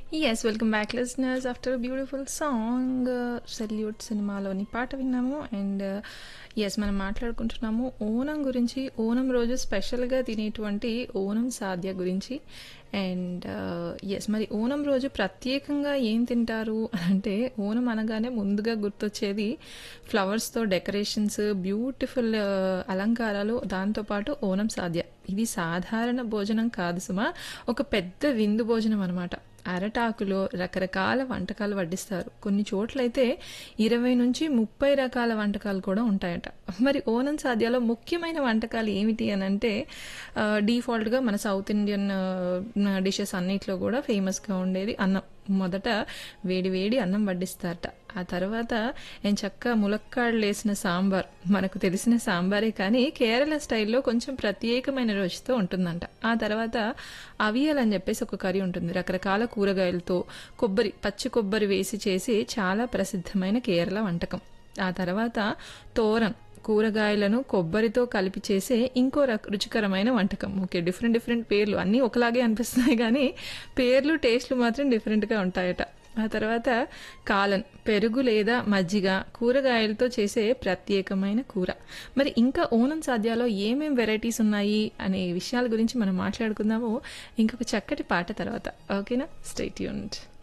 yes welcome back listeners after beautiful song salute సినిమాలోని పాట విన్నాము అండ్ ఎస్ మనం మాట్లాడుకుంటున్నాము ఓనం గురించి ఓనం రోజు స్పెషల్గా తినేటువంటి ఓనం సాధ్య గురించి అండ్ ఎస్ మరి ఓనం రోజు ప్రత్యేకంగా ఏం తింటారు అంటే ఓనం అనగానే ముందుగా గుర్తొచ్చేది ఫ్లవర్స్తో డెకరేషన్స్ బ్యూటిఫుల్ అలంకారాలు దాంతోపాటు ఓనం సాధ్య ఇది సాధారణ భోజనం కాదు సుమా ఒక పెద్ద విందు భోజనం అనమాట అరటాకులో రకరకాల వంటకాలు వడ్డిస్తారు కొన్ని చోట్లయితే ఇరవై నుంచి ముప్పై రకాల వంటకాలు కూడా ఉంటాయట మరి ఓనం సాధ్యాలో ముఖ్యమైన వంటకాలు ఏమిటి అని అంటే డీఫాల్ట్గా మన సౌత్ ఇండియన్ డిషెస్ అన్నిట్లో కూడా ఫేమస్గా ఉండేది అన్నం మొదట వేడి వేడి అన్నం వడ్డిస్తారట ఆ తర్వాత నేను చక్క ములక్కాడలు వేసిన సాంబార్ మనకు తెలిసిన సాంబారే కానీ కేరళ స్టైల్లో కొంచెం ప్రత్యేకమైన రుచితో ఉంటుందంట ఆ తర్వాత అవియల్ అని చెప్పేసి ఒక కర్రీ ఉంటుంది రకరకాల కూరగాయలతో కొబ్బరి పచ్చి కొబ్బరి వేసి చేసి చాలా ప్రసిద్ధమైన కేరళ వంటకం ఆ తర్వాత తోరన్ కూరగాయలను కొబ్బరితో కలిపి చేసే ఇంకో రుచికరమైన వంటకం ఓకే డిఫరెంట్ డిఫరెంట్ పేర్లు అన్నీ ఒకలాగే అనిపిస్తున్నాయి కానీ పేర్లు టేస్ట్లు మాత్రం డిఫరెంట్గా ఉంటాయట ఆ తర్వాత కాలన్ పెరుగు లేదా మజ్జిగ కూరగాయలతో చేసే ప్రత్యేకమైన కూర మరి ఇంకా ఓనం సాధ్యాలో ఏమేం వెరైటీస్ ఉన్నాయి అనే విషయాల గురించి మనం మాట్లాడుకుందాము ఇంకొక చక్కటి పాట తర్వాత ఓకేనా స్టేట్ యూనిట్